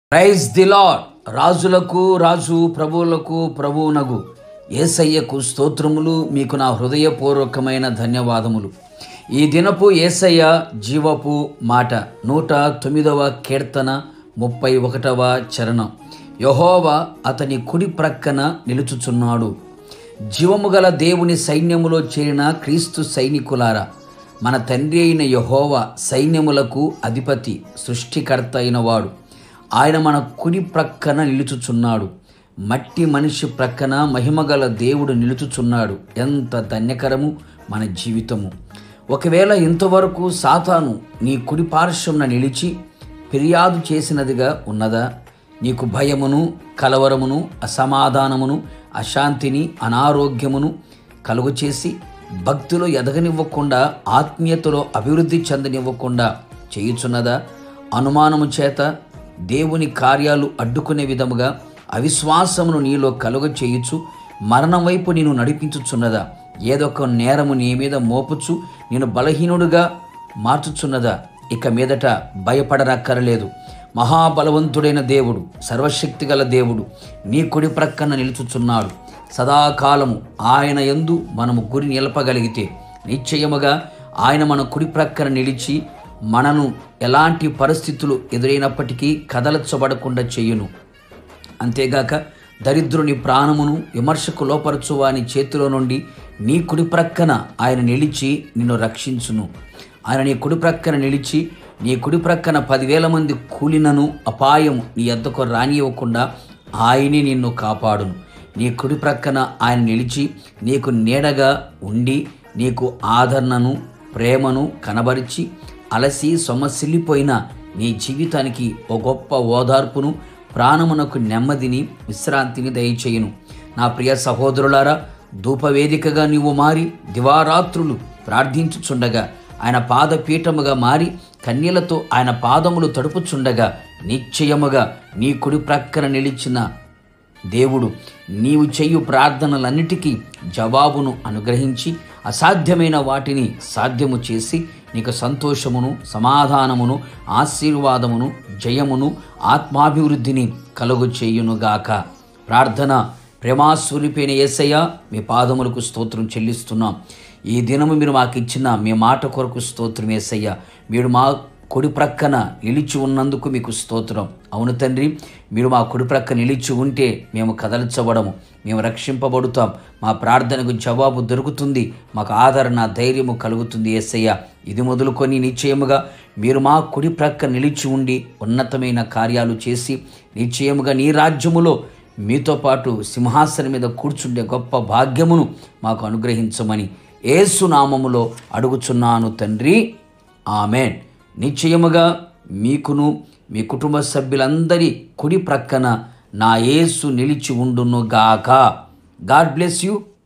praise the lord రాజులకు రాజు ప్రభువులకు ప్రభువునగు ఏసయ్యకు స్తోత్రములు మీకు నా హృదయపూర్వకమైన ధన్యవాదములు ఈ దినపు ఏసయ్య జీవపు మాట నూట తొమ్మిదవ కీర్తన ముప్పై ఒకటవ చరణం యహోవా అతని కుడి ప్రక్కన నిలుచుచున్నాడు జీవము గల దేవుని సైన్యములో చేరిన క్రీస్తు సైనికులారా మన తండ్రి అయిన యహోవా సైన్యములకు అధిపతి సృష్టికర్త అయిన వాడు ఆయన మన కుడి ప్రక్కన నిలుచుచున్నాడు మట్టి మనిషి ప్రక్కన మహిమగల దేవుడు నిలుచుచున్నాడు ఎంత ధన్యకరము మన జీవితము ఒకవేళ ఇంతవరకు సాతాను నీ కుడి పార్శ్వమున నిలిచి ఫిర్యాదు చేసినదిగా ఉన్నదా నీకు భయమును కలవరమును అసమాధానమును అశాంతిని అనారోగ్యమును కలుగు చేసి భక్తిలో ఎదగనివ్వకుండా ఆత్మీయతలో అభివృద్ధి చెందనివ్వకుండా చేయుచున్నదా అనుమానము చేత దేవుని కార్యాలు అడ్డుకునే విధముగా అవిశ్వాసమును నీలో కలుగ చేయుచు మరణం వైపు నేను నడిపించుచున్నదా ఏదొక నేరము నీ మీద మోపుచు నేను బలహీనుడుగా మార్చుచున్నదా ఇక మీదట భయపడనక్కరలేదు మహాబలవంతుడైన దేవుడు సర్వశక్తిగల దేవుడు నీ కుడి ప్రక్కన నిలుచుచున్నాడు సదాకాలము ఆయన యందు మనము గురి నిలపగలిగితే నిశ్చయముగా ఆయన మన కుడి ప్రక్కన నిలిచి మనను ఎలాంటి పరిస్థితులు ఎదురైనప్పటికీ కదలచబడకుండా చేయును అంతేగాక దరిద్రుని ప్రాణమును విమర్శకు లోపరచు వాని చేతిలో నుండి నీ కుడి ప్రక్కన ఆయన నిలిచి నిన్ను రక్షించును ఆయన నీ కుడి ప్రక్కన నిలిచి నీ కుడి ప్రక్కన పదివేల మంది కూలినను అపాయం నీ ఎద్దకు రానివ్వకుండా ఆయనే నిన్ను కాపాడును నీ కుడి ప్రక్కన ఆయన నిలిచి నీకు నీడగా ఉండి నీకు ఆదరణను ప్రేమను కనబరిచి అలసి సొమ్మసిల్లిపోయిన నీ జీవితానికి ఒక గొప్ప ఓదార్పును ప్రాణమునకు నెమ్మదిని విశ్రాంతిని దయచేయును నా ప్రియ సహోదరులారా ధూపవేదికగా నీవు మారి దివారాత్రులు ప్రార్థించుచుండగా ఆయన పాదపీఠముగా మారి కన్నీళ్లతో ఆయన పాదములు తడుపుచుండగా నిశ్చయముగా నీ కుడి ప్రక్కన నిలిచిన దేవుడు నీవు చెయ్యు ప్రార్థనలన్నిటికీ జవాబును అనుగ్రహించి అసాధ్యమైన వాటిని సాధ్యము చేసి నీకు సంతోషమును సమాధానమును ఆశీర్వాదమును జయమును ఆత్మాభివృద్ధిని కలుగు చేయునుగాక ప్రార్థన ప్రేమాస్వరూపైన యేసయ్య మీ పాదములకు స్తోత్రం చెల్లిస్తున్నాం ఈ దినము మీరు మాకు ఇచ్చిన మీ మాట కొరకు స్తోత్రం యేసయ్య మీరు మా కుడి ప్రక్కన నిలిచి ఉన్నందుకు మీకు స్తోత్రం అవును తండ్రి మీరు మా కుడి ప్రక్క నిలిచి ఉంటే మేము కదల్చబడము మేము రక్షింపబడుతాం మా ప్రార్థనకు జవాబు దొరుకుతుంది మాకు ఆదరణ ధైర్యము కలుగుతుంది ఏసయ్య ఇది మొదలుకొని నిశ్చయముగా మీరు మా కుడి ప్రక్క నిలిచి ఉండి ఉన్నతమైన కార్యాలు చేసి నిశ్చయముగా నీ రాజ్యములో మీతో పాటు సింహాసనం మీద కూర్చుండే గొప్ప భాగ్యమును మాకు అనుగ్రహించమని ఏసునామములో అడుగుచున్నాను తండ్రి ఆమెన్ నిశ్చయముగా మీకును మీ కుటుంబ సభ్యులందరి కుడి ప్రక్కన నా యేసు నిలిచి ఉండును గాక గాడ్ బ్లెస్ యూ